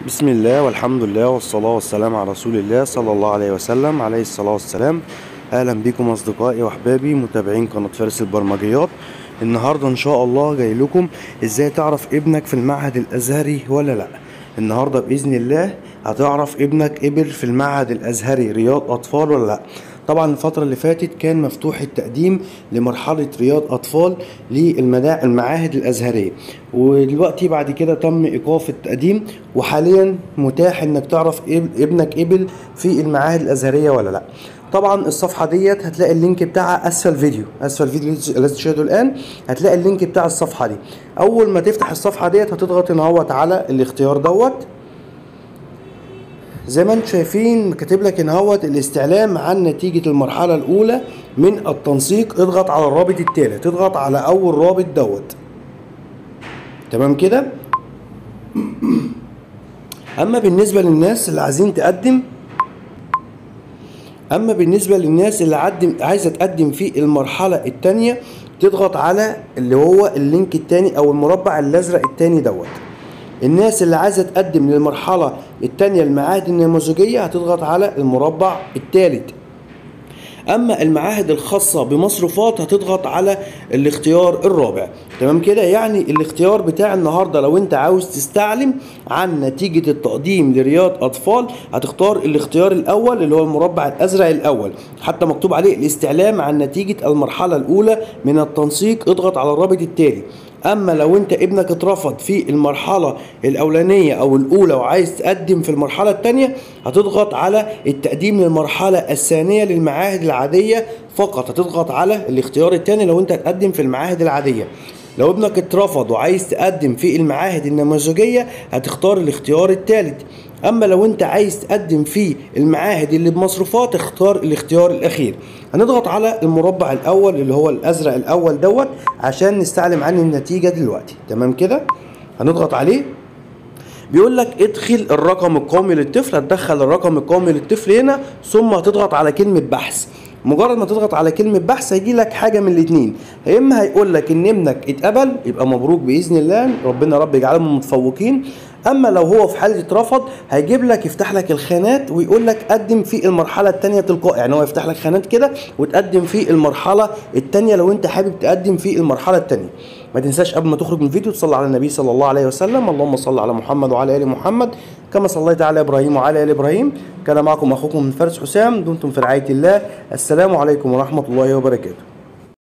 بسم الله والحمد لله والصلاة والسلام على رسول الله صلى الله عليه وسلم عليه الصلاة والسلام أهلا بكم أصدقائي وأحبابي متابعين قناة فارس البرمجيات النهاردة إن شاء الله جاي لكم إزاي تعرف ابنك في المعهد الأزهري ولا لأ النهاردة بإذن الله هتعرف ابنك قبل في المعهد الأزهري رياض أطفال ولا لأ طبعا الفترة اللي فاتت كان مفتوح التقديم لمرحلة رياض أطفال للمعاهد الأزهرية ودلوقتي بعد كده تم إيقاف التقديم وحاليا متاح إنك تعرف ابنك قبل في المعاهد الأزهرية ولا لأ طبعا الصفحة ديت هتلاقي اللينك بتاعها أسفل فيديو أسفل فيديو الذي تشاهده الآن هتلاقي اللينك بتاع الصفحة دي أول ما تفتح الصفحة ديت هتضغط هنا اهوت على الاختيار دوت زي ما انتم شايفين كاتب لك هنا اهوت الاستعلام عن نتيجة المرحلة الأولى من التنسيق اضغط على الرابط التالي تضغط على أول رابط دوت تمام كده أما بالنسبة للناس اللي عايزين تقدم أما بالنسبة للناس اللي عدم عايزة تقدم في المرحلة التانية تضغط على اللي هو اللينك التاني أو المربع الأزرق التاني دوت الناس اللي عايزه تقدم للمرحله الثانيه المعاهد النموذجيه هتضغط على المربع الثالث اما المعاهد الخاصه بمصروفات هتضغط على الاختيار الرابع تمام كده يعني الاختيار بتاع النهارده لو انت عاوز تستعلم عن نتيجه التقديم لرياض اطفال هتختار الاختيار الاول اللي هو المربع الازرق الاول حتى مكتوب عليه الاستعلام عن نتيجه المرحله الاولى من التنسيق اضغط على الرابط التالي اما لو انت ابنك اترفض في المرحله الاولانيه او الاولى وعايز تقدم في المرحله الثانيه هتضغط على التقديم للمرحله الثانيه للمعاهد العاديه فقط هتضغط على الاختيار الثاني لو انت هتقدم في المعاهد العاديه لو ابنك اترفض وعايز تقدم في المعاهد النموذجيه هتختار الاختيار الثالث اما لو انت عايز تقدم في المعاهد اللي بمصروفات اختار الاختيار الاخير هنضغط على المربع الاول اللي هو الازرق الاول دوت عشان نستعلم عن النتيجه دلوقتي تمام كده هنضغط عليه بيقول لك ادخل الرقم القومي للطفل هتدخل الرقم القومي للطفل هنا ثم هتضغط على كلمه بحث مجرد ما تضغط على كلمة بحث هيجي لك حاجة من الاتنين يا إما هيقول لك إن ابنك اتقبل يبقى مبروك بإذن الله ربنا رب يجعلهم من المتفوقين اما لو هو في حاله اترفض هيجيب لك يفتح لك الخانات ويقول لك قدم في المرحله الثانيه تلقائي يعني هو يفتح لك خانات كده وتقدم في المرحله الثانيه لو انت حابب تقدم في المرحله الثانيه ما تنساش قبل ما تخرج من الفيديو تصلي على النبي صلى الله عليه وسلم اللهم صل على محمد وعلى ال محمد كما صليت على ابراهيم وعلى ال ابراهيم كان معكم اخوكم من فارس حسام دمتم في رعايه الله السلام عليكم ورحمه الله وبركاته